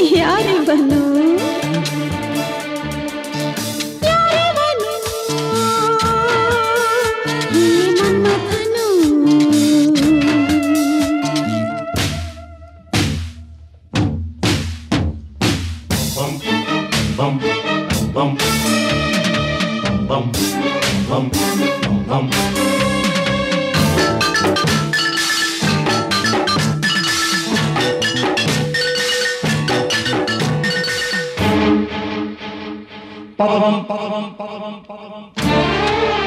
ಯಾರಿವನು ಯಾರಿವನು ಈ ಮನ್ಮಥನು bum bum bum bum bum bum Ba-ba-bum, ba-ba-bum, ba-ba-bum, ba-ba-bum.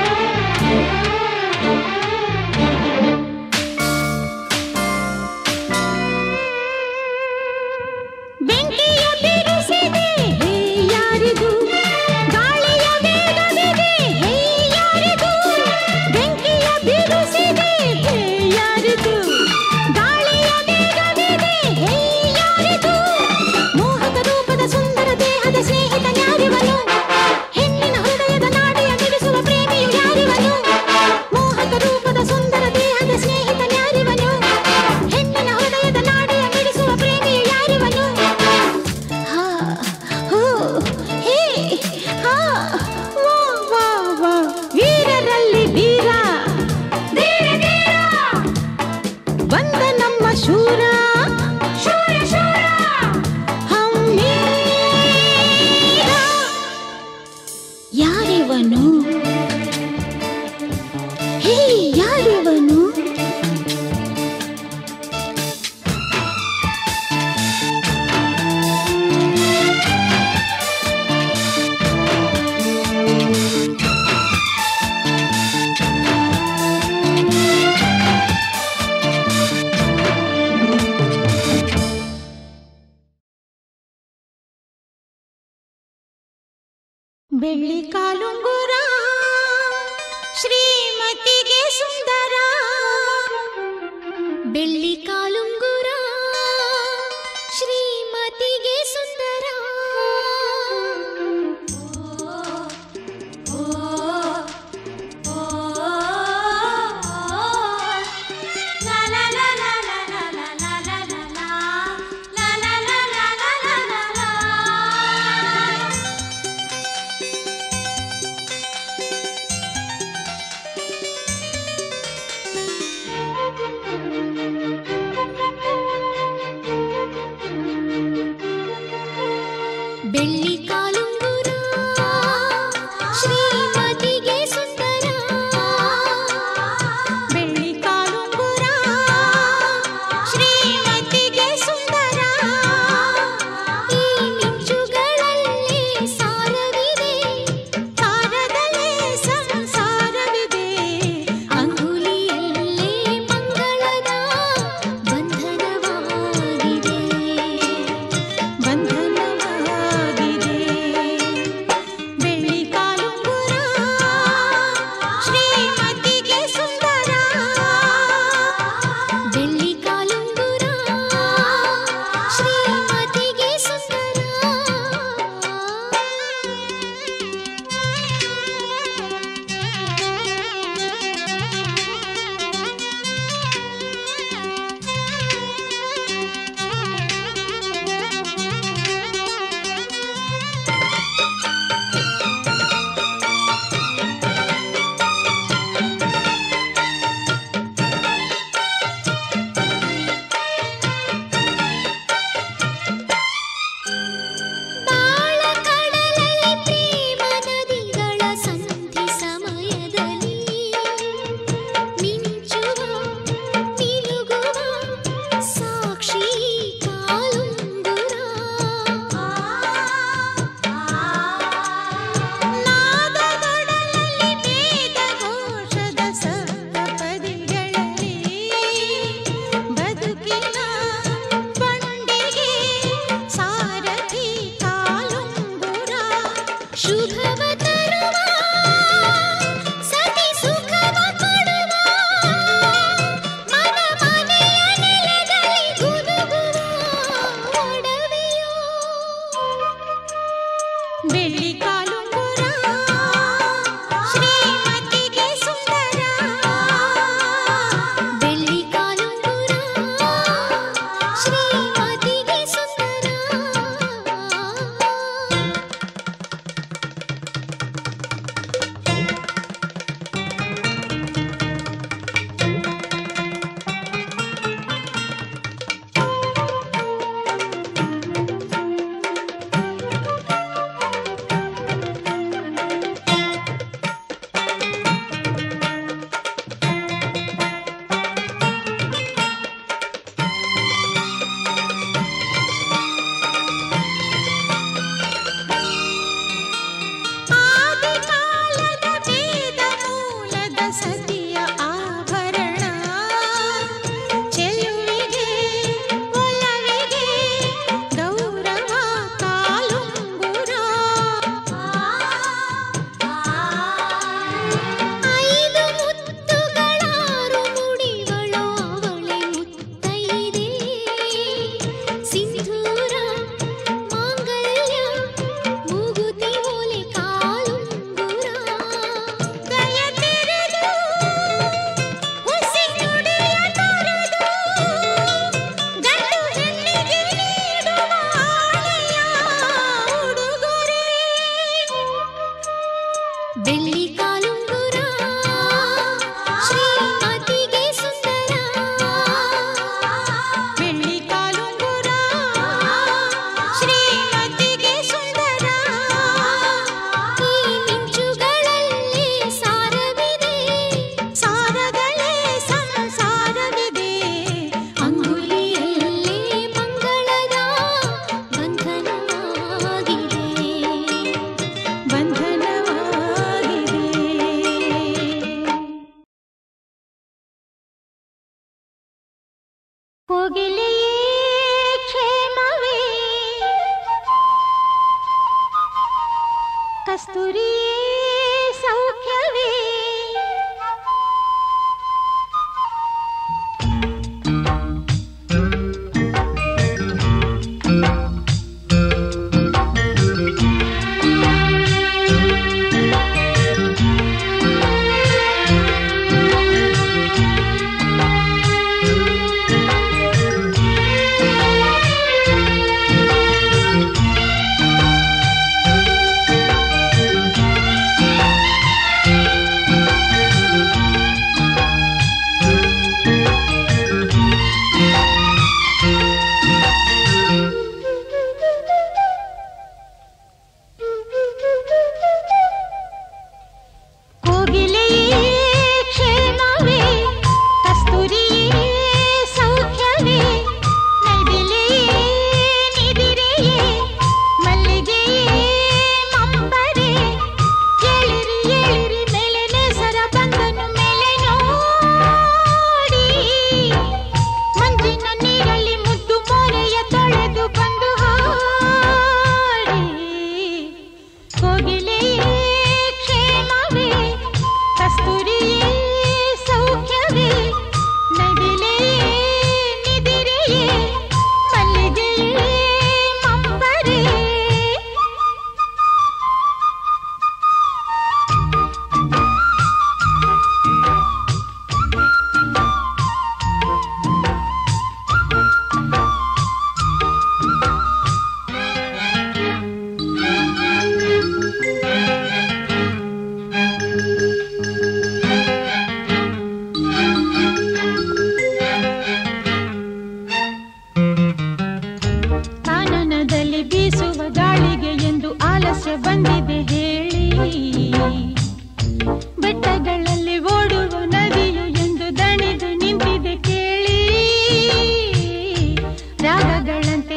ಬೆಂಕಿಯ ಬಿರುಸಿದೆ ಹೇ ಯಾರಿಗೂ ಗಾಳಿಯ ವೇಗವಿದೆ ಹೇ ಯಾರಿಗೂ ಬೆಂಕಿಯ ಬಿರುಸಿದೆ ಹೇ ಯಾರಿಗೂ ಗಾಳಿಯ ವೇಗವಿದೆ ಹೇ ಯಾರಿಗೂ ಮೋಹಕ ರೂಪದ ಸುಂದರ ದೇಹದ ಸ್ನೇಹಿತ ಯಾರಿವನು ಹೆಣ್ಣಿನ ಹೃದಯದ ನಾಡಿಯ ಮಿಡಿಸುವ ಪ್ರೇಮಿಯು ಯಾರಿವನು ಮೋಹಕ ರೂಪದ ಸುಂದರ ದೇಹದ ಸ್ನೇಹಿತ ಯಾರಿವನು ಹೆಣ್ಣಿನ ಹೃದಯದ ನಾಡಿಯ ಮಿಡಿಸುವ ಪ್ರೇಮಿಯು ಯಾರಿವನು ಹಾ ಹೋ ಹೇ ಹಾ ವಾ ವಾ ವಾ ವೀರರಲ್ಲಿ ವೀರ ಧೀರ ಧೀರ ಬಂದ ನಮ್ಮ ಶೂರ ಶೂರ ಶೂರ ಹಮ್ಮೀರ ಯಾರಿವನು ಹೇ ಯಾರಿವನು ಬೆಳ್ಳಿ ಕಾಲುಂಗುರ ಶ್ರೀಮತಿಗೆ ಸುಂದರ ಬೆಳ್ಳಿ ಕಾಲುಂಗುರ ಶ್ರೀಮತಿಗೆ ಸುಂದರ ಬೆಳ್ಳಿ ಕಾಲುಂಗುರ ಶ್ರೀಮತಿಗೆ ಸುಂದರ ಬೆಳ್ಳಿ ಕಾಲುಂಗುರ ಶ್ರೀಮತಿಗೆ ಸುಂದರ ಈ ಮಿಂಚುಗಳಲ್ಲಿ ಸಾರವಿದೆ ಸಾರದಲ್ಲೇ ಸಂಸಾರವಿದೆ ಅಂಗುಲಿಯಲ್ಲೇ ಮಂಗಳದ ಬಂಧನವಾಗಿದೆ ಬಂಧನವಾಗಿದೆ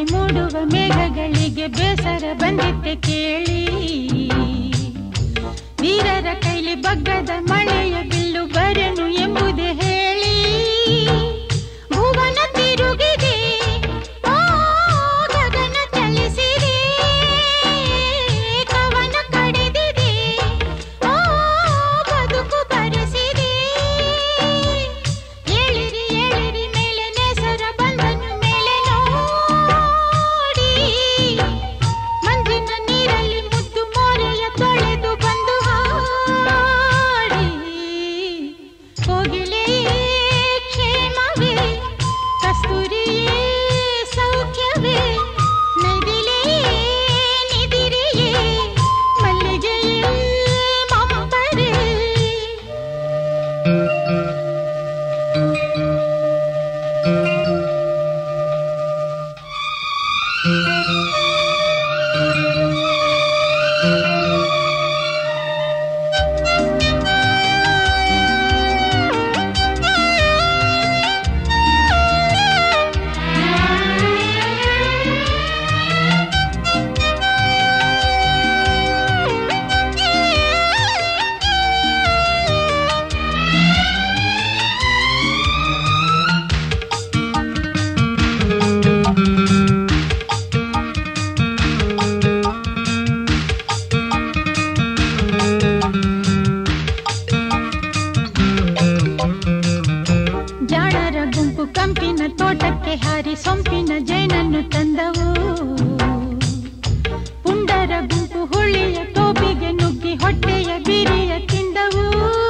ಮೂಡುವ ಮೇಘಗಳಿಗೆ ಬೇಸರ ಬಂದಿತ್ತೆ ಕೇಳಿ ವೀರರ ಕೈಲಿ ಬಗ್ಗದ ಮಳೆಯ ಬಿಲ್ಲು ಬರೆನು ಎಂಬುದೇ ಹೇಳಿ ಭುವನ ತಿರುಗಿದೆ ಆ, ಗಗನ ಚಲಿಸಿದೆ ಕವನ ಕಡಿದಿದೆ ಆ, ಬದುಕು ಬರೆಸಿದೆ ಏಳಿರಿ ಏಳಿರಿ ಮೇಲೆ ನೇಸರ ಬಂದನು ಮೇಲೆ ನೋಡಿ ಮಂಜಿನ ನೀರಲ್ಲಿ ಮುದ್ದು ಮೋರೆಯ ತೊಳೆದು ಬಂದು ಹಾಡಿ ಕೋಗಿಲೆ ಕ್ಷೇಮವೇ ಕಸ್ತೂರಿಯೇ ಸೌಖ್ಯವೇ ನದಿಲೇ ನಿದಿರಿಯೇ ಮಲ್ಲಿಗೆಯೇ ಮಂಪರೇ ಜಾಣರ ಗುಂಪು ಕಂಪಿನ ತೋಟಕ್ಕೆ ಹಾರಿ ಸೊಂಪಿನ ಜೇನನ್ನು ತಂದವು ಪುಂಡರ ಗುಂಪು ಹುಳಿಯ ಟೋಪಿಗೆ ನುಗ್ಗಿ ಹೊಟ್ಟೆಯ ಬಿರಿಯ ತಿಂದವು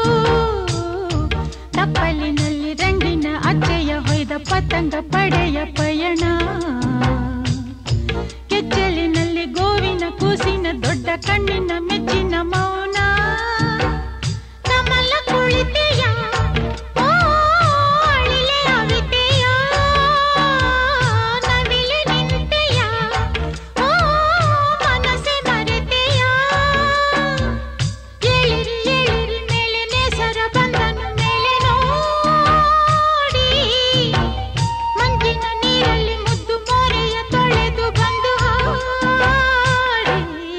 ತಪ್ಪಲಿನಲ್ಲಿ ರಂಗಿನ ಅಚ್ಚೆಯ ಹೊಯ್ದ ಪತಂಗ ಪಡೆಯ ಪಯಣ ಕೆಚ್ಚಲಿನಲ್ಲಿ ಗೋವಿನ ಕೂಸಿನ ದೊಡ್ಡ ಕಣ್ಣಿನ ಮೆಚ್ಚಿನ ಮೌನ ಕಮಲ ಕುಳಿತೆಯ ಓ ಅಳಿಲೆ ಅವಿತೆಯ ನವಿಲೆ ನಿಂತೆಯ ಓ ಮನಸ್ಸೆ ಮರೆತೆಯ ಏಳಿರಿ ಏಳಿರಿ ಮೇಲೆ ನೇಸರ ಬಂದನು ಮೇಲೆ ನೋಡಿ ಮಂಜಿನ ನೀರಲ್ಲಿ ಮುದ್ದು ಮೋರೆಯ ತೊಳೆದು ಬಂದು ಹಾಡಿ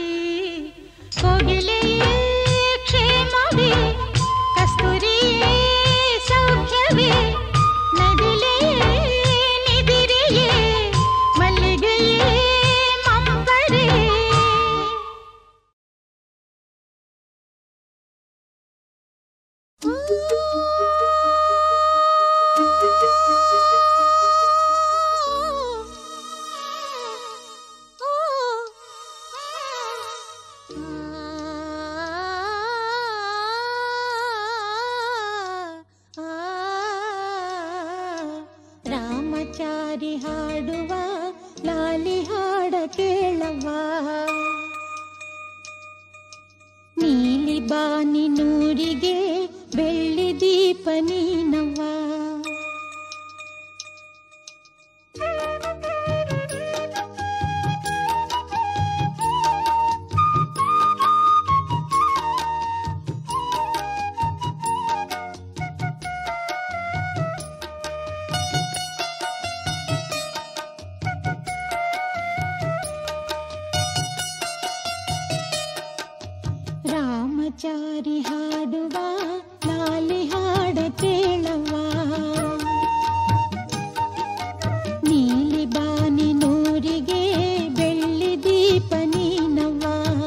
ಕೋಗಿಲೆಯೇ ಕ್ಷೇಮವೇ ಕಸ್ತೂರಿಯೇ ಸೌಖ್ಯವೇ ನದಿಲೇ ನಿದಿರಿಯೇ ಮಲ್ಲಿಗೆಯೇ ಮಂಬರೇ ರಾಮಚಾರಿ ಹಾಡುವ ಲಾಲಿ ಹಾಡ ಕೇಳವ ನೀಲಿ ಬಾನಿ ನೂರಿಗೆ ಬೆಳ್ಳಿ ದೀಪ ನೀನವ್ವ ರಾಮಚಾರಿ ಹಾಡುವ ಲಾಲಿ ಹಾಡ ಕೇಳವ ನೀಲಿ ಬಾನಿ ನೂರಿಗೆ ಬೆಳ್ಳಿ ದೀಪ ನೀನವ್ವ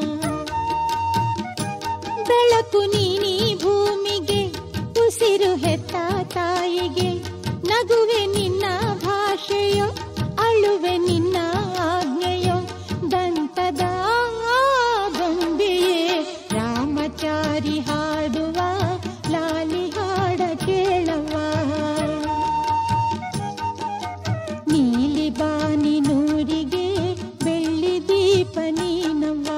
ಬೆಳಕು ನೀನಿ ಭೂಮಿಗೆ ಉಸಿರು ಹೆತ್ತ ತಾಯಿಗೆ ನಗುವೆ ನಿನ್ನ ಭಾಷೆಯೋ ಅಳುವೆ ನಿನ್ನ ಆಜ್ಞೆಯೋ ದಂತದ ಗೊಂಬೆಯೇ ರಾಮಚಾರಿ ಹಾಡುವ ಲಾಲಿ ಹಾಡ ಕೇಳವ ನೀಲಿ ಬಾನಿ ನೂರಿಗೆ ಬೆಳ್ಳಿ ದೀಪ ನೀನವ್ವ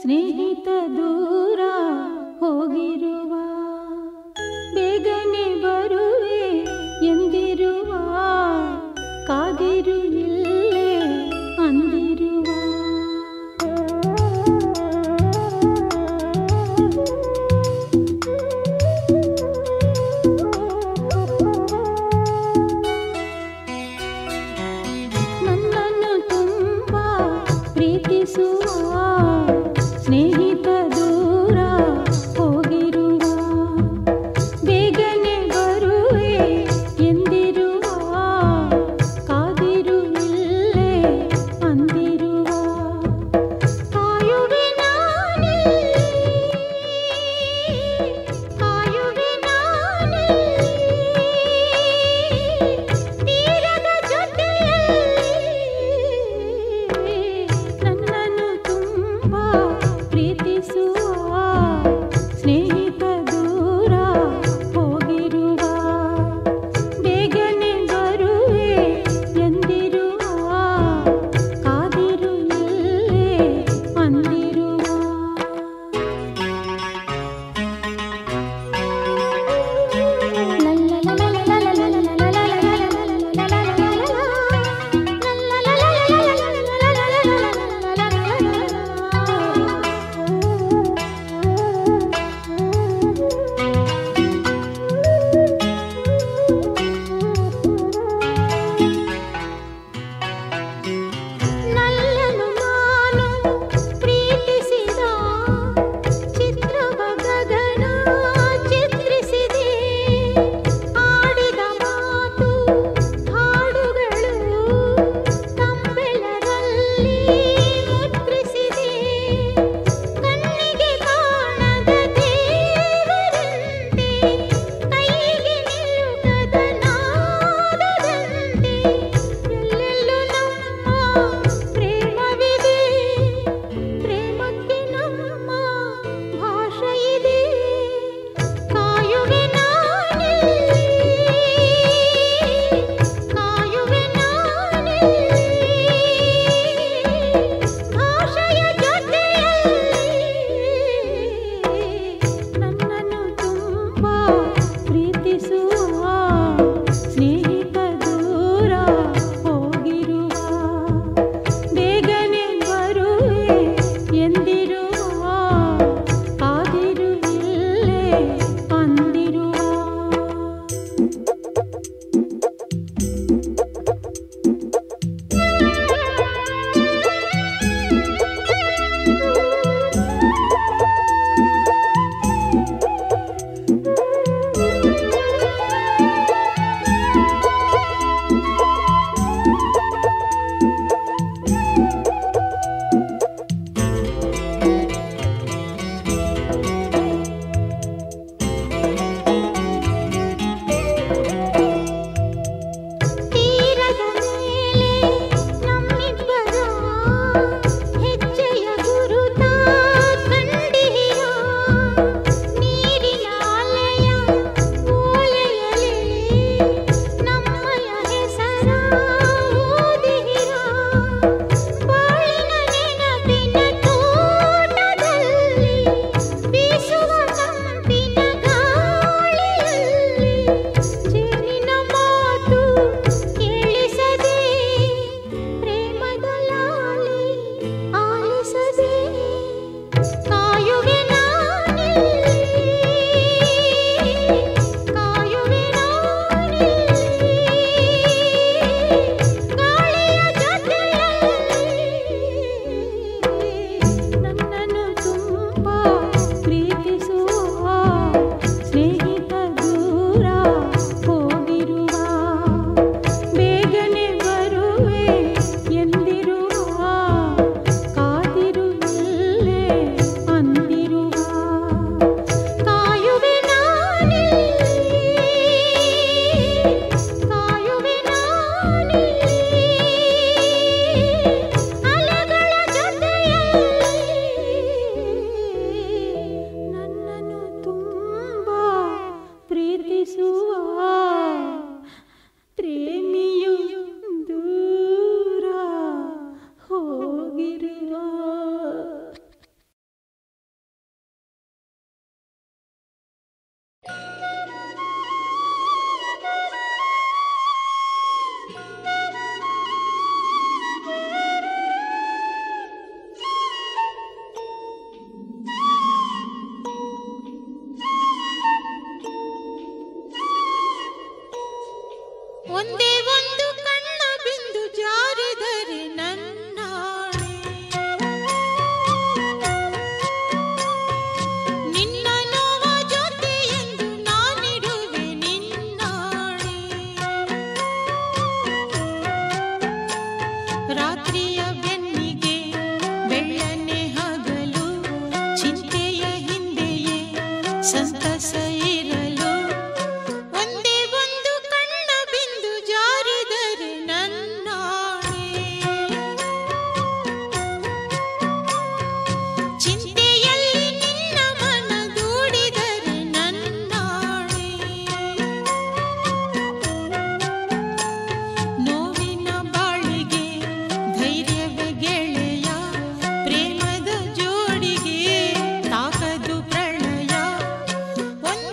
ಸ್ನೇಹಿತ ದೂರ ಹೋಗಿರುವ ಬೇಗನೆ ಬರುವೆ ಎಂದಿರುವ ಕಾದಿರು ಇಲ್ಲೇ ಅಂದಿರುವ ನನ್ನನ್ನು ತುಂಬ ಪ್ರೀತಿಸುವ ಸ್ನೇಹಿತ ದೂರ ಒಂದೇ ಒಂದು ಕಣ್ಣ ಬಿಂದು ಜಾರಿದರೆ ನನ್ನಾಣೆ ನಿನ್ನ ನೋವ ಜೊತೆ ಎಂದು ನಾನಿಡುವೆ ನಿನ್ನಾಣೆ ರಾತ್ರಿಯ ಬೆನ್ನಿಗೆ ಬೆಳ್ಳನೆ ಹಗಲು ಚಿಂತೆಯ ಹಿಂದೆಯೇ ಸಂತಸ ಇರಲು ಒಂದೇ ಒಂದು ಕಣ್ಣ ಬಿಂದು ಜಾರಿದರೆ ನನ್ನಾಣೆ ಚಿಂತೆಯಲ್ಲಿ ನಿನ್ನ ಮನ ದೂಡಿದರೆ ನನ್ನಾಣೆ ನೋವಿನ ಬಾಳಿಗೆ ಧೈರ್ಯವೇ ಗೆಳೆಯ ಪ್ರೇಮದ ಜೋಡಿಗೆ ತಾಕದು ಪ್ರಳಯ ಒಂದೇ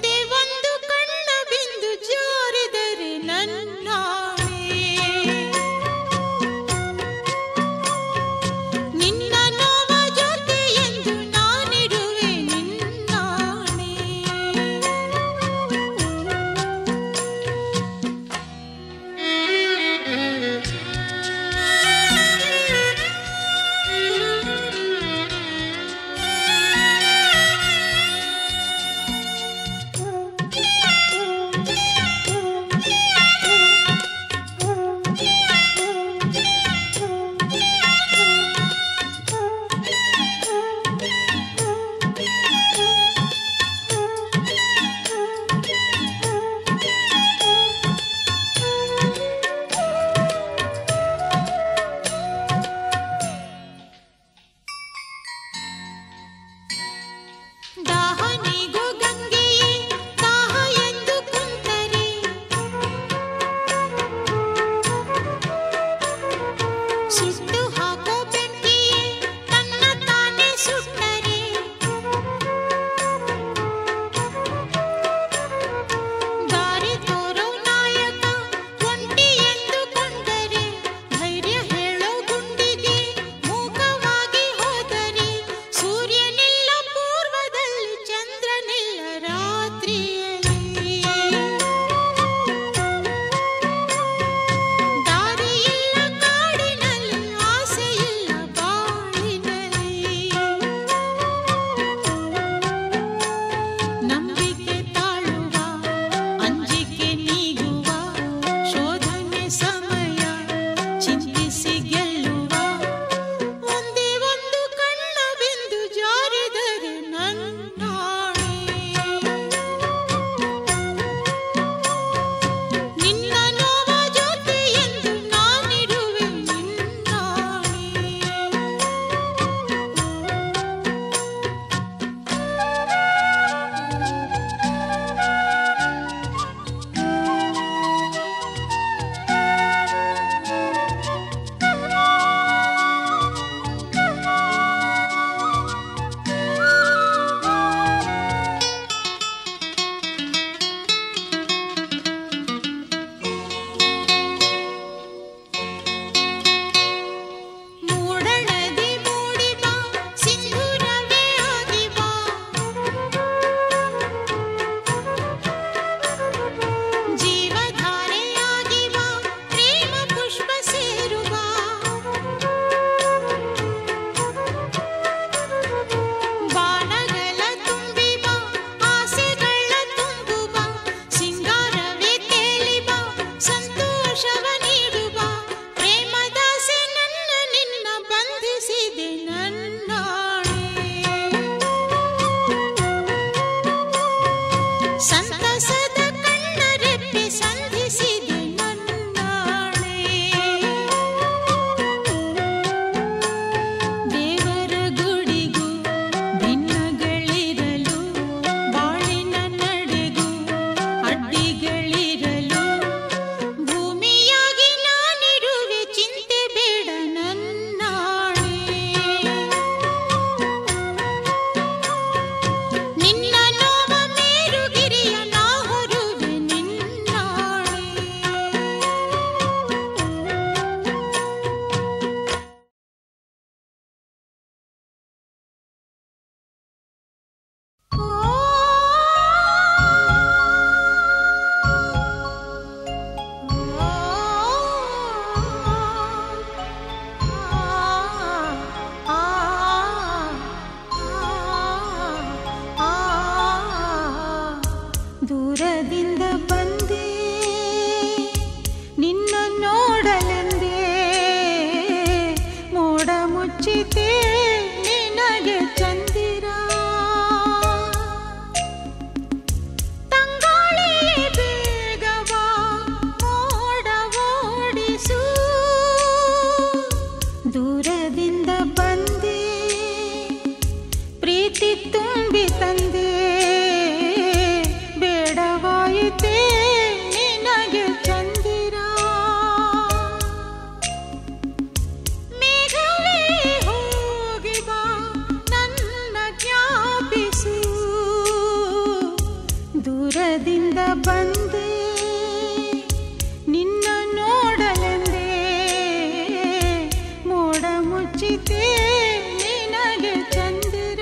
ಪ್ರೀತಿ ತುಂಬಿ ತಂದೆ ಬೇಡವಾಯಿತೇ ನಿನಗೆ ಚಂದಿರ ಮೇಘವೇ ಹೋಗಿ ಬಾ ನನ್ನ ಜ್ಞಾಪಿಸು ದೂರದಿಂದ ಬಂದೆ ನಿನ್ನ ನೋಡಲೆಂದೇ ಮೋಡ ಮುಚ್ಚಿತೆ ನಿನಗೆ ಚಂದಿರ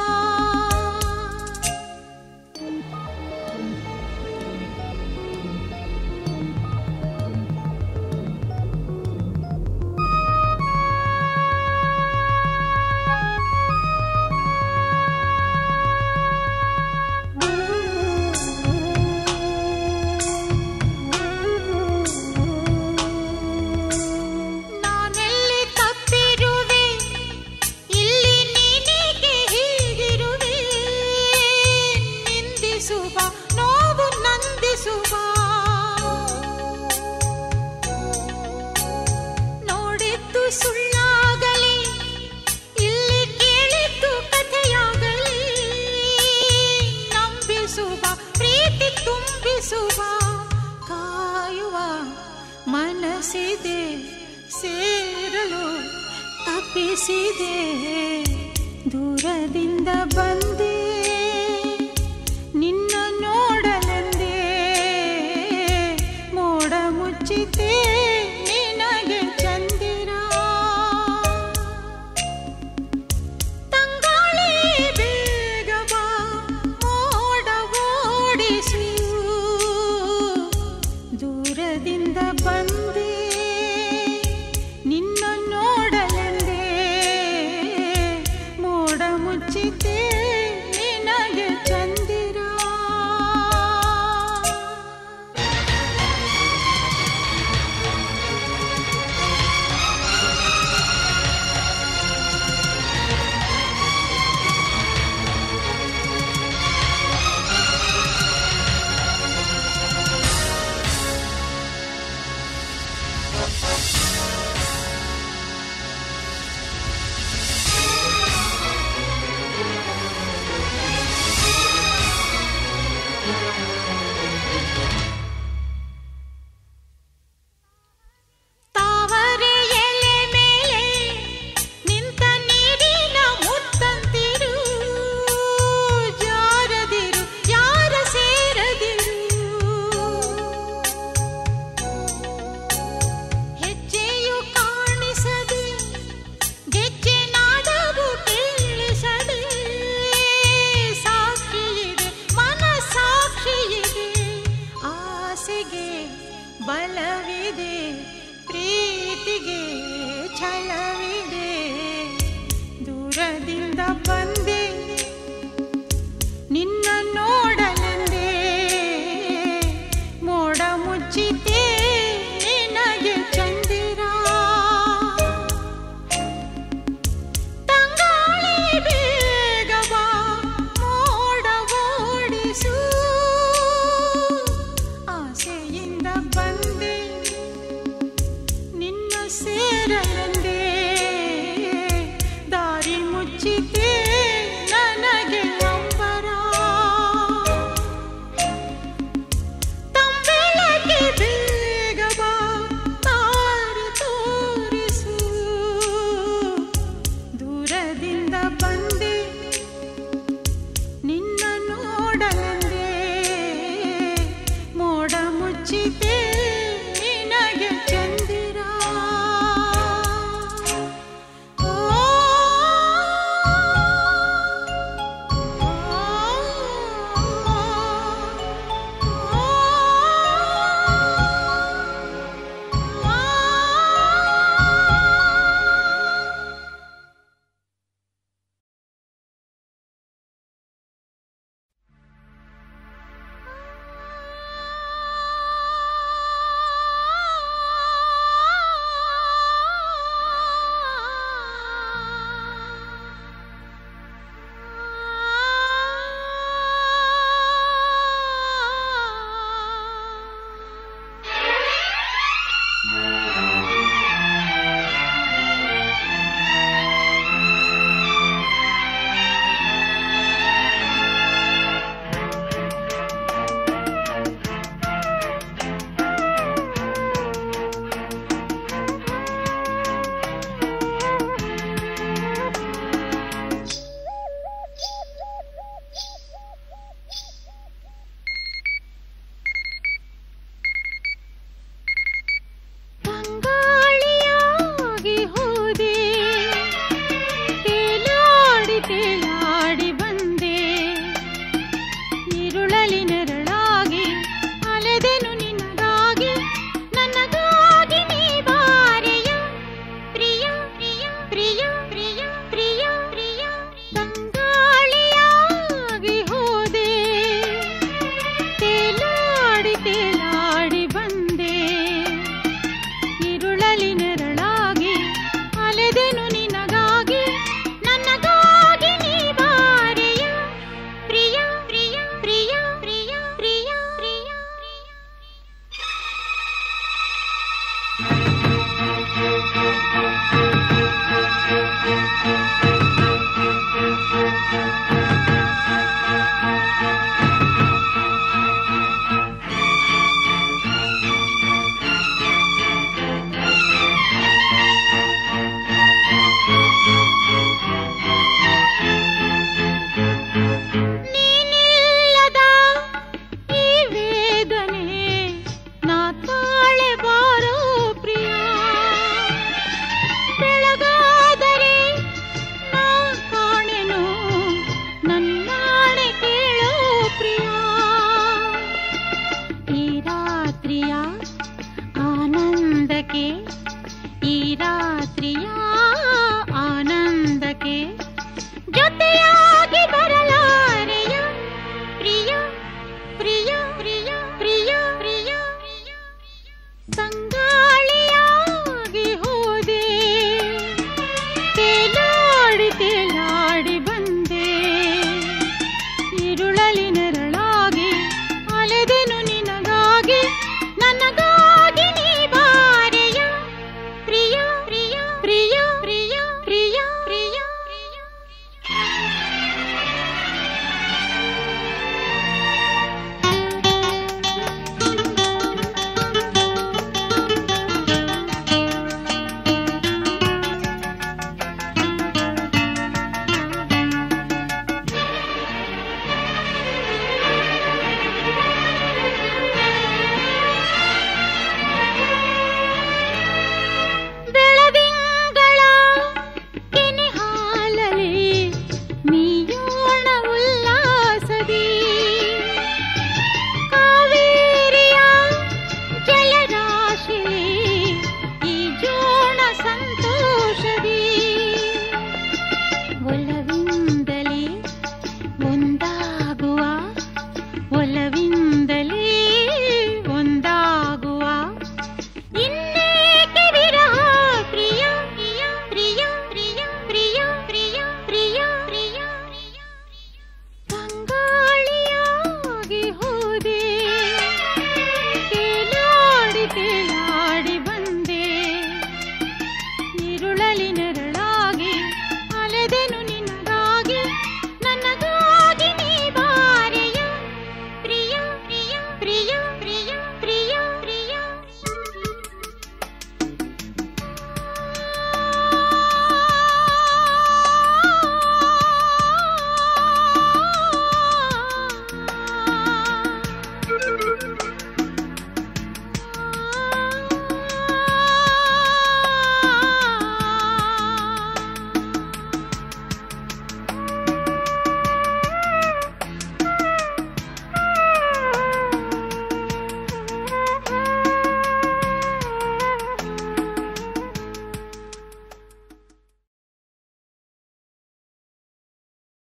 ನಾನೆಲ್ಲಿ ತಪ್ಪಿರುವೆ ಇಲ್ಲಿ ನೀನೇಕೆ ಹೀಗಿರುವೆ ನಿಂದಿಸುವ ನೋವು ನಂದಿಸುವ ನೋಡಿದ್ದು ಸುಳ್ಳಾಗಲಿ ಇಲ್ಲಿ ಕೇಳಿದ್ದು ಕಥೆಯಾಗಲಿ ನಂಬಿಸುವ ಪ್ರೀತಿ ತುಂಬಿಸುವ ಕಾಯುವ ಮನಸ್ಸಿದೆ ಸೇರಲು ತಪ್ಪಿಸಿದೆ ದೂರದಿಂದ ಬಂದೆ ನಿನ್ನ ನೋಡಲೆಂದೇ ಮೋಡ ಮುಚ್ಚಿತೆ ನಿನಗೆ ಚಂದಿರ ತಂಗಾಳಿ ಬೇಗ ಬಾ ಮೋಡ ಓಡಿಸು ದೂರದಿಂದ ಬಂದೆ ನಿನ್ನ ನೋಡಲೆಂದೇ ಮೋಡ ಮುಚ್ಚಿತೆ ನಿನಗೆ ಚಂದಿರ Thank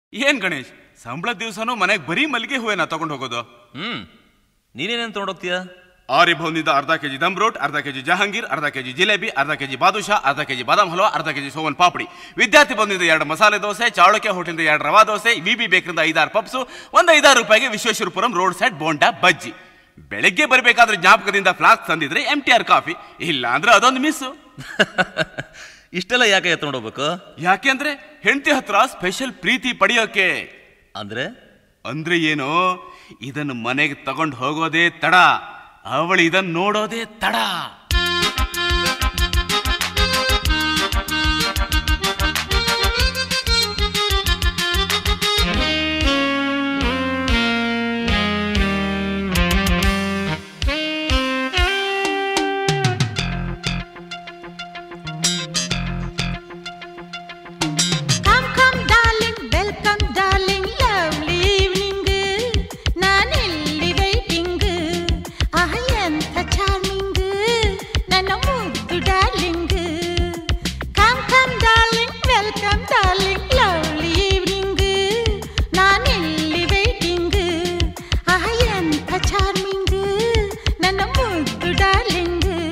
ಏನ್ ಗಣೇಶ್ ಸಂಬಳದ ದಿವಸನೂ ಮನೆಗೆ ಬರೀ ಮಲ್ಲಿಗೆ ಹೂವೇನ ತಗೊಂಡು ಹೋಗೋದು ಹ್ಮ್ ನೀನೇನೇನು ತೊಗೊಂಡೋಗ್ತೀಯಾ ಆರ್ಯಭವನಿಂದ ಅರ್ಧ ಕೆಜಿ ದಮ್ ರೋಟ್ ಅರ್ಧ ಕೆಜಿ ಜಹಾಂಗೀರ್ ಅರ್ಧ ಕೆಜಿ ಜಿಲೇಬಿ ಅರ್ಧ ಕೆಜಿ ಬಾದುಷಾ ಅರ್ಧ ಕೆಜಿ ಬಾದಾಮ್ ಹಲ್ವಾ ಅರ್ಧ ಕೆಜಿ ಸೋವನ್ ಪಾಪಡಿ ವಿದ್ಯಾರ್ಥಿ ಭವನದಿಂದ ಎರಡು ಮಸಾಲೆ ದೋಸೆ ಚಾಳುಕ್ಯ ಹೋಟೆಲ್ದ ಎರಡು ರವಾ ದೋಸೆ ವಿ ಬಿ ಬೇಕರಿಂದ ಐದಾರು ಪಪ್ಸು ಒಂದು ಐದಾರು ರೂಪಾಯಿಗೆ ವಿಶ್ವೇಶ್ವರಪುರಂ ರೋಡ್ ಸೈಡ್ ಬೋಂಡಾ ಬಜ್ಜಿ ಬೆಳಗ್ಗೆ ಬರಬೇಕಾದ್ರೆ ಜ್ಞಾಪಕದಿಂದ ಫ್ಲಾಸ್ಕ್ ತಂದಿದ್ರೆ ಎಂ ಟಿ ಆರ್ ಕಾಫಿ ಇಲ್ಲ ಅಂದ್ರೆ ಅದೊಂದು ಮಿಸ್ಸು ಇಷ್ಟೆಲ್ಲ ಯಾಕೆ ಎತ್ಕೊಂಡೋಗ್ಬೇಕು ಯಾಕೆಂದ್ರೆ ಹೆಂಡತಿ ಹತ್ರ ಸ್ಪೆಷಲ್ ಪ್ರೀತಿ ಪಡೆಯೋಕೆ ಅಂದ್ರೆ ಅಂದ್ರೆ ಏನು ಇದನ್ನು ಮನೆಗೆ ತಗೊಂಡು ಹೋಗೋದೇ ತಡ ಅವಳು ಇದನ್ನು ನೋಡೋದೇ ತಡ Come, come, darling, welcome, darling, lovely evening. ನಾನಿಲ್ಲಿ waiting. ಆಹ, ಎಂಥ charming. ನನ್ನ ಮುದ್ದು darling. Come, come, darling, welcome, darling, lovely evening. ನಾನಿಲ್ಲಿ waiting. ಆಹ, ಎಂಥ charming. ನನ್ನ ಮುದ್ದು darling.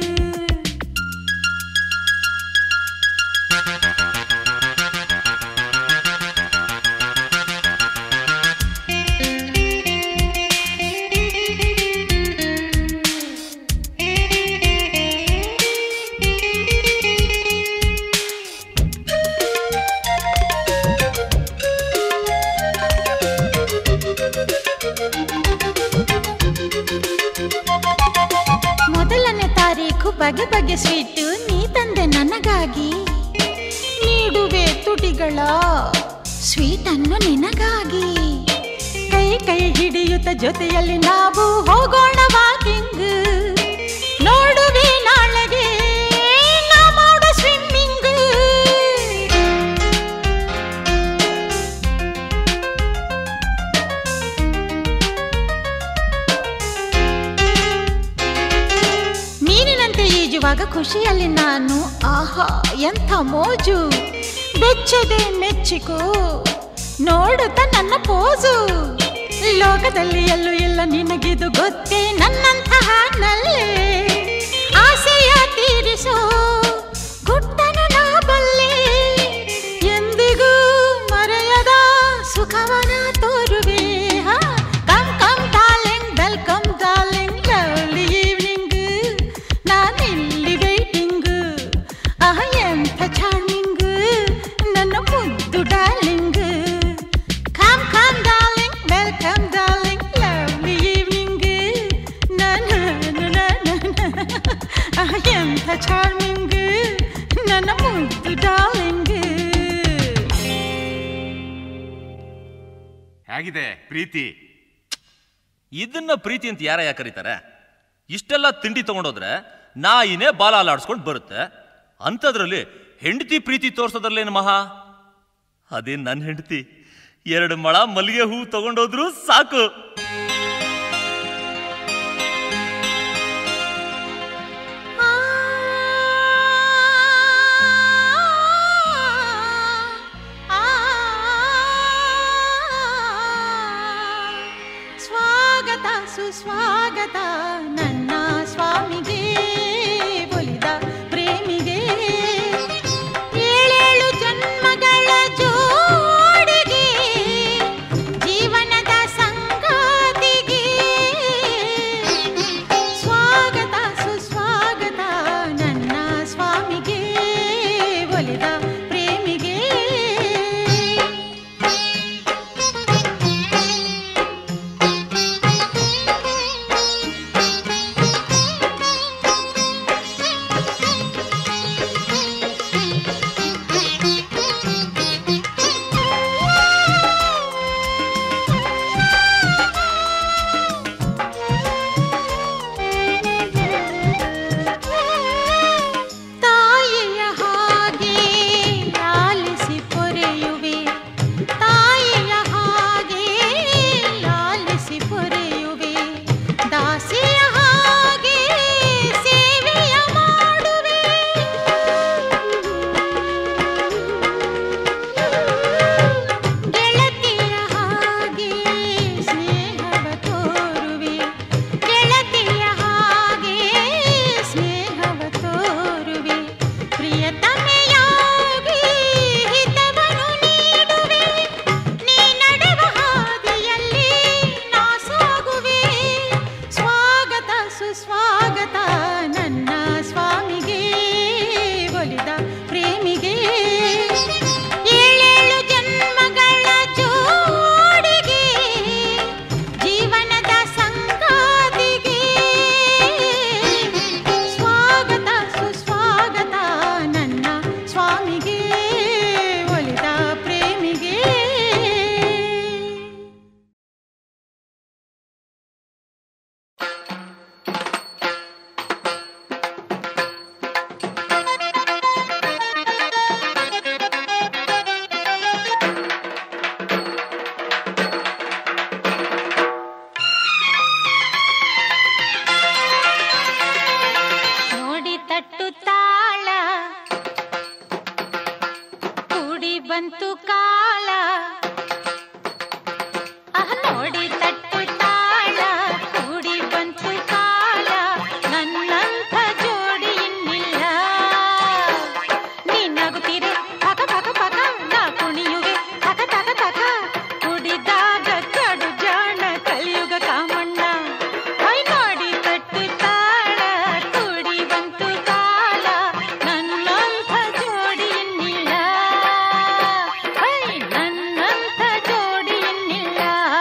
ಮೊದಲನೇ ತಾರೀಖು ಬಗೆ ಬಗೆ ಸ್ವೀಟು ನೀ ತಂದೆ ನನಗಾಗಿ ನೀಡುವೆ ತುಟಿಗಳ ಸ್ವೀಟನ್ನು ನಿನಗಾಗಿ ಕೈ ಕೈ ಹಿಡಿಯುತ್ತ ಜೊತೆಯಲ್ಲಿ ನಾವು ಹೋಗೋಣ ವಾಕಿಂಗ್ ನೋಡುವೆ ನಾಳೆಗೆ ನಾ ಮಾಡೋ ಸ್ವಿಮ್ಮಿಂಗ್ ನೀರಿನಂತೆ ಈಜುವಾಗ ಖುಷಿಯಲ್ಲಿ ನಾನು ಆಹಾ ಎಂಥ ಮೋಜು ಬೆಚ್ಚದೆ ಮೆಚ್ಚಿಕೋ ನೋಡುತ್ತ ನನ್ನ ಪೋಜು ಲೋಕದಲ್ಲಿ ಎಲ್ಲೂ ಇಲ್ಲ ನಿನಗಿದು ಗೊತ್ತೇ ನನ್ನಂತಹ ನಲ್ಲೆ ಆಸೆಯ ತೀರಿಸೋ ಗುಟ್ಟನು ನಾ ಬಲ್ಲೆ ಎಂದಿಗೂ ಮರೆಯದ ಸುಖವನ ತೋರುವೆ ಹಾ come come darling welcome darling lovely evening ನಾನಿಲ್ಲಿ ವೈಟಿಂಗ್ ಆಹ ಎಂಥ ಚಾರ್ಮಿಂಗ್ ನನ್ನ ಮುದ್ದು darling come come darling welcome darling lovely evening ನಾನು ಆಹ ಎಂಥ ಚಾರ್ಮಿಂಗ್ ನನ್ನ ಮುದ್ದು ಡಾರ್ಲಿಂಗ್ ಹೇಗಿದೆ ಪ್ರೀತಿ ಇದನ್ನ ಪ್ರೀತಿ ಅಂತ ಯಾರ ಯಾಕೆ ಕರೀತಾರೆ ಇಷ್ಟೆಲ್ಲ ತಿಂಡಿ ತಗೊಂಡೋದ್ರೆ ನಾಯಿನೇ ಬಾಲ ಅಲಾಡ್ಸ್ಕೊಂಡು ಬರುತ್ತೆ ಅಂಥದ್ರಲ್ಲಿ ಹೆಂಡತಿ ಪ್ರೀತಿ ತೋರ್ಸೋದ್ರಲ್ಲೇನು ಮಹಾ ಅದೇ ನನ್ನ ಹೆಂಡತಿ ಎರಡು ಮಳ ಮಲ್ಲಿಗೆ ಹೂ ತಗೊಂಡೋದ್ರು ಸಾಕು ಸ್ವಾಗತ ಸುಸ್ವಾಗತ ನನ್ನ ಸ್ವಾಮಿಗೆ ಒಲಿದ ಪ್ರೇಮಿಗೆ ಏಳೇಳು ಜನ್ಮಗಳ ಜೋಡಿಗೆ ಜೀವನದ ಸಂಗಾತಿಗೆ ಸ್ವಾಗತ ಸುಸ್ವಾಗತ ನನ್ನ ಸ್ವಾಮಿಗೆ ಒಲಿದ ಪ್ರೇಮಿಗೆ ನೋಡಿ ತಟ್ಟು ತಾಳ ಕೂಡಿ ಬಂತು ಕಾಲ ನನ್ನಂಥ ಜೋಡಿ ಇನ್ನಿಲ್ಲ ನೀನಾಗುತ್ತೀರೆ ಪಕ ಪಕ ಪಕ ನಾ ಕುಣಿಯುವೆ ತಕ ತಕ ತಕ ಕುಡಿದಾಗ ಕಡು ಜಾಣ ಕಲಿಯುಗ ಕಾಮಣ್ಣ ಹೊಯ್ ನೋಡಿ ತಟ್ಟು ತಾಳ ಕೂಡಿ ಬಂತು ಕಾಲ ನನ್ನಂಥ ಜೋಡಿ ಇನ್ನಿಲ್ಲ ಹೊಯ್ ನನ್ನಂಥ ಜೋಡಿ ಇನ್ನಿಲ್ಲ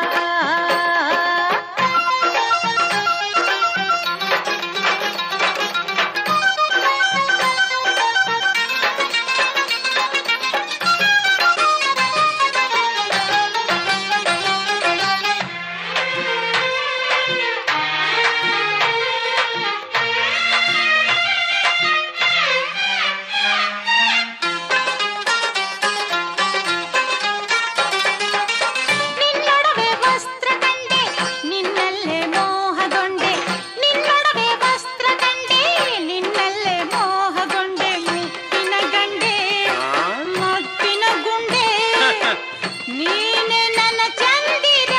ನಿನ್ನೊಡವೆ ವಸ್ತ್ರ ಕಂಡೆ ನಿನ್ನಲ್ಲೇ ಮೋಹಗೊಂಡೆ ನಿನ್ನೊಡವೆ ವಸ್ತ್ರ ಕಂಡೆ ನಿನ್ನಲ್ಲೇ ಮೋಹಗೊಂಡೆ ಮುತ್ತಿನ ಗಂಡೆ ಮುತ್ತಿನ ಗುಂಡೆ ನೀನೆ ನನ್ನ ಚಂದಿರ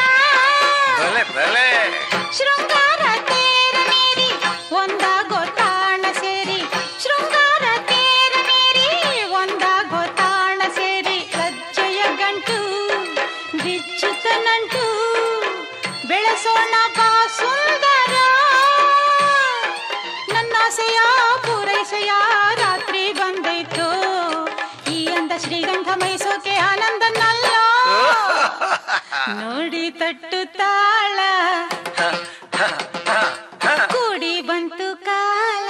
ಶೃಂಗಾರ ತೇರ ಮೇರಿ ಒಂದಾಗೋ ತಾಣ ಸೇರಿ ಶೃಂಗಾರ ತೇರ ಮೇರಿ ಒಂದಾಗೋ ತಾಣ ಸೇರಿ ಲಜ್ಜೆಯ ಗಂಟು ಬಿಚ್ಚುತ್ತ ನಂಟು ಬೆಳೆಸೋಣ ಬಾ ಸುಂದರ ನನ್ನಾಸೆಯ ಪೂರೈಸೆಯ ರಾತ್ರಿ ಬಂದೈತು ಈ ಅಂದ ಶ್ರೀಗಂಧ ಮೈಸೋಕೆ ಆನಂದನಲ್ಲ ನೋಡಿ ತಟ್ಟು ತಾಳ ಕೂಡಿ ಬಂತು ಕಾಲ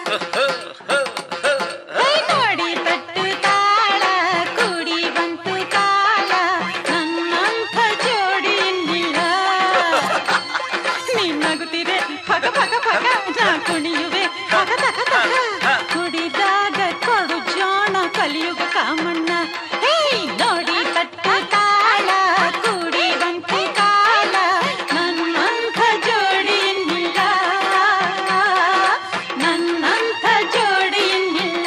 ಹೇ ನೋಡಿ ತಟ್ಟು ತಾಳ ಕೂಡಿ ಬಂತು ಕಾಲ ನನ್ನಂಥ ಜೋಡಿ ಇನ್ನಿಲ್ಲ ನಿನ್ನಗುತ್ತಿದೆ ಪಕ ಪಕ ಪಕ ನಾ ಕುಣಿಯುವೆ ಪಕ ತಕ ತಕ ಕುಡಿದಾಗ ಕೊಡು ಜೋಣ ಕಲಿಯುಗ ಕಾಮಣ್ಣ ಹೇ ನೋಡಿ ತಟ್ಟು ತಾಳ ಕೂಡಿ ಬಂತು ಕಾಲ ನನ್ನಂಥ ಜೋಡಿ ಇನ್ನಿಲ್ಲ ನನ್ನಂಥ ಜೋಡಿ ಇನ್ನಿಲ್ಲ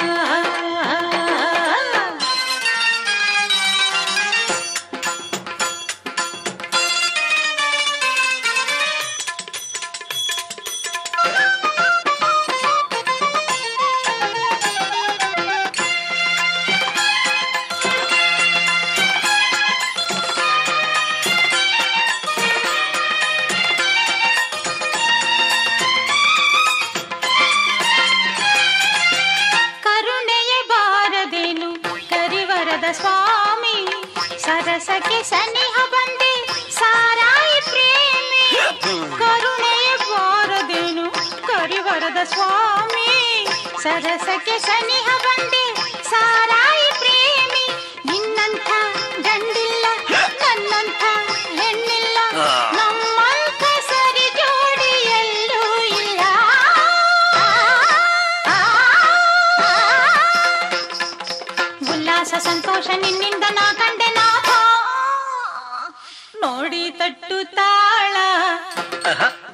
ಕರುಣೆಯ ಬಾರದೇನು ಕರಿವರದ ಸ್ವಾಮಿ ಸರಸಕ್ಕೆ ಸನಿಹ ಬಂದೆ ಸಾರಾಯಿ ಪ್ರೇಮಿ ಕರುಣೆಯ ಬಾರದೇನು ಕರಿವರದ ಸ್ವಾಮಿ ಸರಸಕ್ಕೆ ಸನಿಹ ಬಂದೆ ಸಾರಾಯಿ ಪ್ರೇಮಿ ನಿನ್ನಂಥ ಗಂಡಿಲ್ಲ ನನ್ನಂಥ ಹೆಣ್ಣಿಲ್ಲ ನಮ್ಮಂಥ ಸರಿ ಜೋಡಿ ಎಲ್ಲೂ ಇಲ್ಲ ಉಲ್ಲಾಸ ಸಂತೋಷ ನಿನ್ನಿಂದ ನಾ ಕಂಡೆ ನಾಥ ನೋಡಿ ತಟ್ಟು ತಾಳ